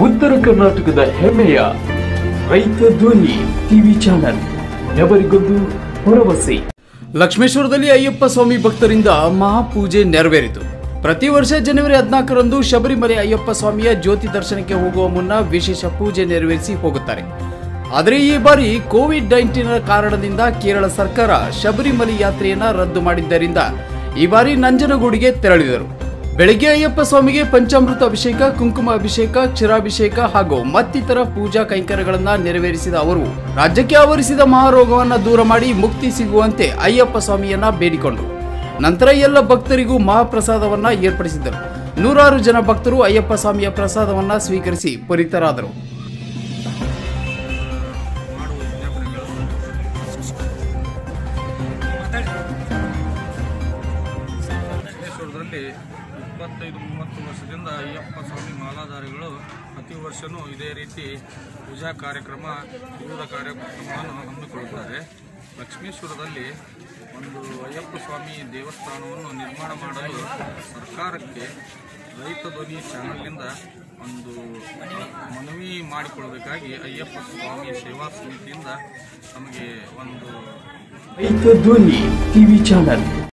ಉತ್ತರ ಕರ್ನಾಟಕದ ಹೆಮ್ಮೆಯ ರೈತ ಧ್ವನಿ ಟಿವಿ ಚಾನಲ್ ఎవరిಗೊಂದು ಭರವಸೆ ಲಕ್ಷ್ಮೇಶ್ವರದಲ್ಲಿ ಅಯ್ಯಪ್ಪ ಸ್ವಾಮಿ ಭಕ್ತರಿಂದ ಮಹಾಪೂಜೆ ನೆರವೇರಿತು ಪ್ರತಿ ವರ್ಷ ಜನವರಿ ಹದಿನಾಲ್ಕರಂದು ಶಬರಿಮಲೆ ಅಯ್ಯಪ್ಪ ಸ್ವಾಮಿಯ ಜ್ಯೋತಿ ದರ್ಶನಕ್ಕೆ ಹೋಗುವ ಮುನ್ನ ವಿಶೇಷ ಪೂಜೆ ನೆರವೇರಿಸಿ ಹೋಗುತ್ತಾರೆ ಆದರೆ ಈ ಬಾರಿ ಕೋವಿಡ್ ನೈನ್ಟೀನ್ ಕಾರಣದಿಂದ ಕೇರಳ ಸರ್ಕಾರ ಶಬರಿಮಲೆ ಯಾತ್ರೆಯನ್ನ ರದ್ದು ಮಾಡಿದ್ದರಿಂದ ಈ ಬಾರಿ ನಂಜನಗೂಡಿಗೆ ತೆರಳಿದರು ಬೆಳಗ್ಗೆ ಅಯ್ಯಪ್ಪ ಸ್ವಾಮಿಗೆ ಪಂಚಾಮೃತ ಅಭಿಷೇಕ ಕುಂಕುಮ ಅಭಿಷೇಕ ಕ್ಷೀರಾಭಿಷೇಕ ಹಾಗೂ ಮತ್ತಿತರ ಪೂಜಾ ಕೈಂಕರ್ಯಗಳನ್ನ ನೆರವೇರಿಸಿದ ಅವರು ರಾಜ್ಯಕ್ಕೆ ಆವರಿಸಿದ ಮಹಾರೋಗವನ್ನ ದೂರ ಮಾಡಿ ಮುಕ್ತಿ ಸಿಗುವಂತೆ ಅಯ್ಯಪ್ಪ ಸ್ವಾಮಿಯನ್ನ ಬೇಡಿಕೊಂಡರು ನಂತರ ಎಲ್ಲ ಭಕ್ತರಿಗೂ ಮಹಾಪ್ರಸಾದವನ್ನ ಏರ್ಪಡಿಸಿದರು ನೂರಾರು ಜನ ಭಕ್ತರು ಅಯ್ಯಪ್ಪ ಸ್ವಾಮಿಯ ಪ್ರಸಾದವನ್ನ ಸ್ವೀಕರಿಸಿ ಪುರಿತರಾದರು ವಿಶ್ವೇಶ್ವರದಲ್ಲಿ ಇಪ್ಪತ್ತೈದು ಮೂವತ್ತು ವರ್ಷದಿಂದ ಅಯ್ಯಪ್ಪ ಸ್ವಾಮಿ ಮಾಲಾಧಾರಿಗಳು ಪ್ರತಿ ವರ್ಷವೂ ಇದೇ ರೀತಿ ಪೂಜಾ ಕಾರ್ಯಕ್ರಮ ವಿವಿಧ ಕಾರ್ಯಕ್ರಮಗಳನ್ನು ಹಮ್ಮಿಕೊಳ್ಳುತ್ತಾರೆ ಲಕ್ಷ್ಮೀಶ್ವರದಲ್ಲಿ ಒಂದು ಅಯ್ಯಪ್ಪ ಸ್ವಾಮಿ ದೇವಸ್ಥಾನವನ್ನು ನಿರ್ಮಾಣ ಮಾಡಲು ಸರ್ಕಾರಕ್ಕೆ ರೈತ ಧ್ವನಿ ಚಾನಲ್ನಿಂದ ಒಂದು ಮನವಿ ಮಾಡಿಕೊಳ್ಬೇಕಾಗಿ ಅಯ್ಯಪ್ಪ ಸ್ವಾಮಿ ಸೇವಾ ಸಮಿತಿಯಿಂದ ನಮಗೆ ಒಂದು ರೈತ ಧ್ವನಿ ಟಿವಿ ಚಾನಲ್